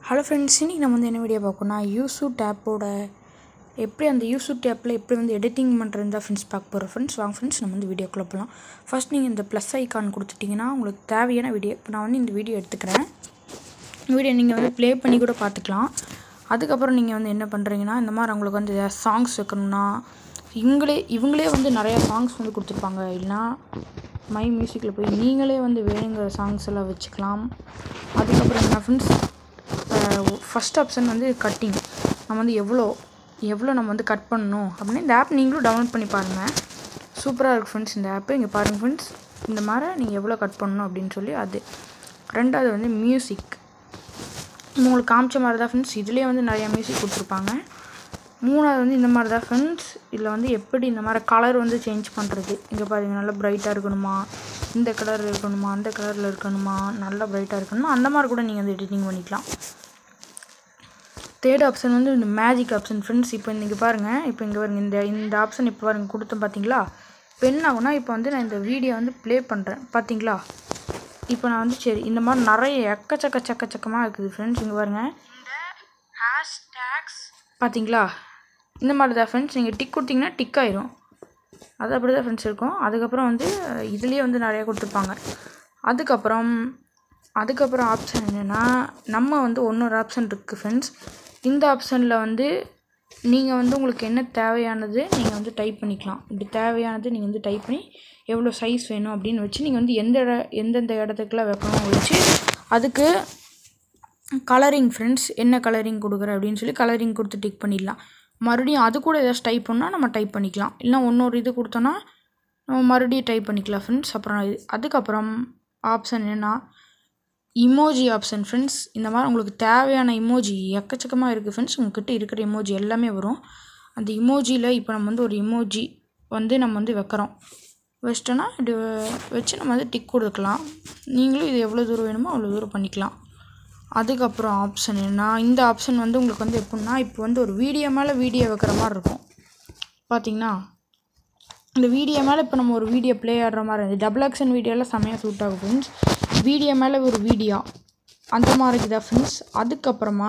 hello friends இன்றைக்கி நம்ம வந்து என்ன வீடியோ பார்க்கணும்னா யூசு டேப்போட எப்படி அந்த யூசு டேப்பில் எப்படி வந்து எடிட்டிங் பண்ணுறது தான் ஃப்ரெண்ட்ஸ் பார்க்க போகிறோம் ஃப்ரெண்ட்ஸ் வாங்க ஃப்ரெண்ட்ஸ் நம்ம வந்து வீடியோக்குள்ளே போகலாம் ஃபஸ்ட் நீங்கள் இந்த ப்ளஸ் ஐக்கான் கொடுத்துட்டிங்கன்னா உங்களுக்கு தேவையான வீடியோ இப்போ நான் வந்து இந்த வீடியோ எடுத்துக்கிறேன் வீடியோ நீங்கள் வந்து ப்ளே பண்ணி கூட பார்த்துக்கலாம் அதுக்கப்புறம் நீங்கள் வந்து என்ன பண்ணுறீங்கன்னா இந்த மாதிரி உங்களுக்கு வந்து சாங்ஸ் வைக்கணும்னா இவங்களே இவங்களே வந்து நிறையா சாங்ஸ் வந்து கொடுத்துருப்பாங்க இல்லைனா மை மியூசிக்கில் போய் நீங்களே வந்து வேணுங்கிற சாங்ஸ் எல்லாம் வச்சுக்கலாம் அதுக்கப்புறம் என்ன ஃப்ரெண்ட்ஸ் ஃபஸ்ட் ஆப்ஷன் வந்து கட்டிங் நம்ம வந்து எவ்வளோ எவ்வளோ நம்ம வந்து கட் பண்ணணும் அப்படின்னு இந்த ஆப் நீங்களும் டவுன்லோட் பண்ணி பாருங்கள் சூப்பராக இருக்குது ஃப்ரெண்ட்ஸ் இந்த ஆப்பு இங்கே பாருங்கள் ஃப்ரெண்ட்ஸ் இந்த மாதிரி நீங்கள் எவ்வளோ கட் பண்ணணும் அப்படின்னு சொல்லி அது ரெண்டாவது வந்து மியூசிக் உங்களுக்கு காமிச்ச மாதிரி தான் ஃப்ரெண்ட்ஸ் இதுலேயே வந்து நிறையா மியூசிக் கொடுத்துருப்பாங்க மூணாவது வந்து இந்த மாதிரி தான் ஃப்ரெண்ட்ஸ் இதில் வந்து எப்படி இந்த மாதிரி கலர் வந்து சேஞ்ச் பண்ணுறது இங்கே பாருங்க நல்லா ப்ரைட்டாக இருக்கணுமா இந்த கலர் இருக்கணுமா அந்த கலரில் இருக்கணுமா நல்லா ப்ரைட்டாக இருக்கணுமா அந்த மாதிரி கூட நீங்கள் வந்து எடிட்டிங் பண்ணிக்கலாம் தேர்ட் ஆப்ஷன் வந்து இந்த மேஜிக் ஆப்ஷன் ஃப்ரெண்ட்ஸ் இப்போ இன்றைக்கி பாருங்கள் இப்போ இங்கே பாருங்க இந்த இந்த ஆப்ஷன் இப்போ பாருங்க கொடுத்தேன் பார்த்தீங்களா இப்போ என்ன ஆகுனா இப்போ வந்து நான் இந்த வீடியோ வந்து ப்ளே பண்ணுறேன் பார்த்தீங்களா இப்போ நான் வந்து சரி இந்த மாதிரி நிறைய எக்கச்சக்க சக்கச்சக்கமாக இருக்குது ஃப்ரெண்ட்ஸ் இங்கே பாருங்கள் ஹேஷ்டேக்ஸ் பார்த்தீங்களா இந்த மாதிரி தான் ஃப்ரெண்ட்ஸ் நீங்கள் டிக் கொடுத்தீங்கன்னா டிக் ஆயிரும் அது அப்படி தான் ஃப்ரெண்ட்ஸ் இருக்கும் அதுக்கப்புறம் வந்து இதுலேயே வந்து நிறையா கொடுத்துருப்பாங்க அதுக்கப்புறம் அதுக்கப்புறம் ஆப்ஷன் என்னென்னா நம்ம வந்து ஒன்றொரு ஆப்ஷன் இருக்குது ஃப்ரெண்ட்ஸ் இந்த ஆப்ஷனில் வந்து நீங்கள் வந்து உங்களுக்கு என்ன தேவையானது நீங்கள் வந்து டைப் பண்ணிக்கலாம் இப்படி தேவையானது நீங்கள் வந்து டைப் பண்ணி எவ்வளோ சைஸ் வேணும் அப்படின்னு வச்சு நீங்கள் வந்து எந்த இட எந்தெந்த இடத்துக்குலாம் வைக்கணும் வச்சு அதுக்கு கலரிங் ஃப்ரெண்ட்ஸ் என்ன கலரிங் கொடுக்குற அப்படின்னு சொல்லி கலரிங் கொடுத்து டிக் பண்ணிடலாம் மறுபடியும் அது கூட ஏதாச்சும் டைப் பண்ணால் நம்ம டைப் பண்ணிக்கலாம் இல்லை இன்னொரு இது கொடுத்தோன்னா நம்ம மறுபடியும் டைப் பண்ணிக்கலாம் ஃப்ரெண்ட்ஸ் அப்புறம் இது அதுக்கப்புறம் ஆப்ஷன் என்னென்னா இமோஜி ஆப்ஷன் ஃப்ரெண்ட்ஸ் இந்த மாதிரி உங்களுக்கு தேவையான இமோஜி எக்கச்சக்கமாக இருக்குது ஃப்ரெண்ட்ஸ் உங்ககிட்ட இருக்கிற இமோஜி எல்லாமே வரும் அந்த இமோஜியில் இப்போ நம்ம வந்து ஒரு இமோஜி வந்து நம்ம வந்து வைக்கிறோம் வச்சிட்டோன்னா இப்படி வச்சு நம்ம வந்து டிக் கொடுக்கலாம் நீங்களும் இது எவ்வளோ தூரம் வேணுமோ அவ்வளோ தூரம் பண்ணிக்கலாம் அதுக்கப்புறம் ஆப்ஷன் என்ன இந்த ஆப்ஷன் வந்து உங்களுக்கு வந்து எப்படின்னா இப்போ வந்து ஒரு வீடியோ மேலே வீடியோ வைக்கிற மாதிரி இருக்கும் பார்த்தீங்கன்னா இந்த வீடியோ மேலே இப்போ நம்ம ஒரு வீடியோ ப்ளே ஆடுற மாதிரி இருந்துச்சு டபுள் ஆக்ஷன் வீடியோலாம் செம்மையாக சூட் ஆகும் ஃப்ரெண்ட்ஸ் வீடியோ மேலே ஒரு வீடியோ அந்த மாதிரி இருக்குதா ஃப்ரெண்ட்ஸ் அதுக்கப்புறமா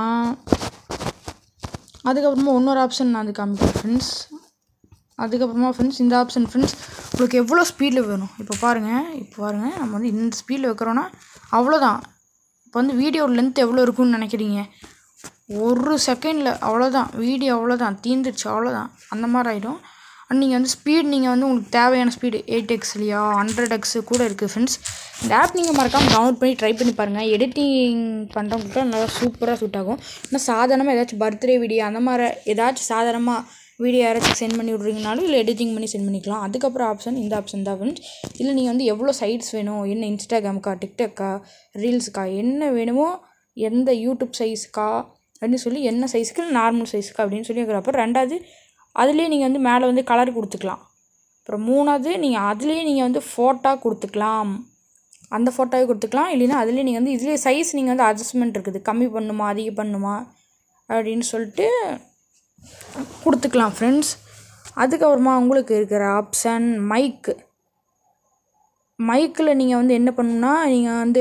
அதுக்கப்புறமா இன்னொரு ஆப்ஷன் நான் அது காமிக்கிறேன் ஃப்ரெண்ட்ஸ் அதுக்கப்புறமா ஃப்ரெண்ட்ஸ் இந்த ஆப்ஷன் ஃப்ரெண்ட்ஸ் உங்களுக்கு எவ்வளோ ஸ்பீடில் வேணும் இப்போ பாருங்கள் இப்போ பாருங்கள் நம்ம வந்து இந்த ஸ்பீடில் வைக்கிறோன்னா அவ்வளோதான் இப்போ வந்து வீடியோ லென்த் எவ்வளோ இருக்குன்னு நினைக்கிறீங்க ஒரு செகண்டில் அவ்வளோதான் வீடியோ அவ்வளோதான் தீந்துடுச்சு அவ்வளோதான் அந்த மாதிரி ஆகிடும் அண்ட் நீங்கள் வந்து ஸ்பீட் நீங்கள் வந்து உங்களுக்கு தேவையான ஸ்பீடு எயிட் எக்ஸ்லையா ஹண்ட்ரட் எக்ஸு கூட இருக்குது ஃப்ரெண்ட்ஸ் இந்த ஆப் நீங்கள் மறக்காமல் டவுன்லோட் பண்ணி ட்ரை பண்ணி பாருங்கள் எடிட்டிங் பண்ணுறவங்களுக்கு நல்லா சூப்பராக சூட் ஆகும் ஆனால் சாதாரணமாக ஏதாச்சும் பர்த்டே வீடியோ அந்த மாதிரி ஏதாச்சும் சாதாரணமாக வீடியோ யாராச்சும் சென்ட் பண்ணி விட்றீங்கனாலும் இல்லை எடிட்டிங் பண்ணி சென்ட் பண்ணிக்கலாம் அதுக்கப்புறம் ஆப்ஷன் இந்த ஆப்ஷன் தான் ஃப்ரெண்ட்ஸ் இல்லை நீங்கள் வந்து எவ்வளோ சைட்ஸ் வேணும் என்ன இன்ஸ்டாகிராமுக்கா டிக்டாக்கா ரீல்ஸுக்கா என்ன வேணுமோ எந்த யூடியூப் சைஸுக்கா அப்படின்னு சொல்லி என்ன சைஸுக்கு நார்மல் சைஸுக்கா அப்படின்னு சொல்லி இருக்கிறப்ப ரெண்டாவது அதுலேயே நீங்கள் வந்து மேலே வந்து கலர் கொடுத்துக்கலாம் அப்புறம் மூணாவது நீங்கள் அதுலேயே நீங்கள் வந்து ஃபோட்டோ கொடுத்துக்கலாம் அந்த ஃபோட்டோவே கொடுத்துக்கலாம் இல்லைன்னா அதுலேயே நீங்கள் வந்து இதுலேயே சைஸ் நீங்கள் வந்து அட்ஜஸ்ட்மெண்ட் இருக்குது கம்மி பண்ணுமா அதிகம் பண்ணுமா அப்படின்னு சொல்லிட்டு கொடுத்துக்கலாம் ஃப்ரெண்ட்ஸ் அதுக்கப்புறமா உங்களுக்கு இருக்கிற ஆப்ஷன் மைக்கு மைக்கில் நீங்கள் வந்து என்ன பண்ணணும்னா நீங்கள் வந்து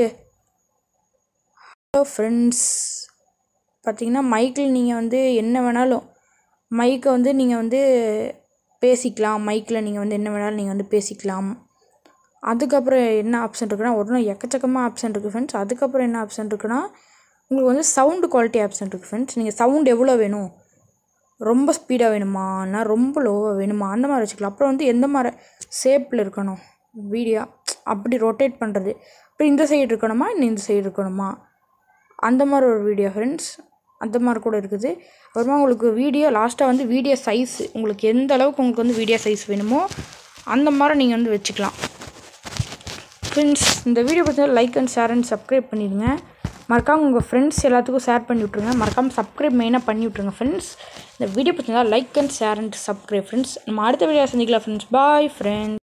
ஹலோ ஃப்ரெண்ட்ஸ் பார்த்தீங்கன்னா மைக்கில் நீங்கள் வந்து என்ன வேணாலும் மைக்கை வந்து நீங்கள் வந்து பேசிக்கலாம் மைக்கில் நீங்கள் வந்து என்ன வேணாலும் நீங்கள் வந்து பேசிக்கலாம் அதுக்கப்புறம் என்ன ஆப்ஷன் இருக்குன்னா ஒரு எக்கச்சக்கமாக ஆப்ஷன் இருக்குது ஃப்ரெண்ட்ஸ் அதுக்கப்புறம் என்ன ஆப்ஷன் இருக்குன்னா உங்களுக்கு வந்து சவுண்டு குவாலிட்டி ஆப்ஷன் இருக்குது ஃப்ரெண்ட்ஸ் நீங்கள் சவுண்ட் எவ்வளோ வேணும் ரொம்ப ஸ்பீடாக வேணுமா இல்லை ரொம்ப லோவாக வேணுமா அந்த மாதிரி வச்சுக்கலாம் அப்புறம் வந்து எந்த மாதிரி ஷேப்பில் இருக்கணும் வீடியோ அப்படி ரொட்டேட் பண்ணுறது அப்புறம் இந்த சைடு இருக்கணுமா இன்னும் இந்த சைடு இருக்கணுமா அந்த மாதிரி ஒரு வீடியோ ஃப்ரெண்ட்ஸ் அந்த மாதிரி கூட இருக்குது அப்புறமா உங்களுக்கு வீடியோ லாஸ்ட்டாக வந்து வீடியோ சைஸ் உங்களுக்கு எந்த அளவுக்கு உங்களுக்கு வந்து வீடியோ சைஸ் வேணுமோ அந்த மாதிரி நீங்கள் வந்து வச்சுக்கலாம் ஃப்ரெண்ட்ஸ் இந்த வீடியோ பார்த்தீங்கன்னா like and share and subscribe பண்ணிடுங்க மறக்காமல் உங்கள் ஃப்ரெண்ட்ஸ் எல்லாத்துக்கும் ஷேர் பண்ணி விட்ருங்க மறக்காமல் சப்ஸ்கிரைப் மெயினாக பண்ணி விட்ருங்க ஃப்ரெண்ட்ஸ் இந்த வீடியோ பார்த்தீங்கன்னா like and share and subscribe friends நம்ம அடுத்த வீடியோ சந்திக்கலாம் ஃப்ரெண்ட்ஸ் பாய் ஃப்ரெண்ட்ஸ்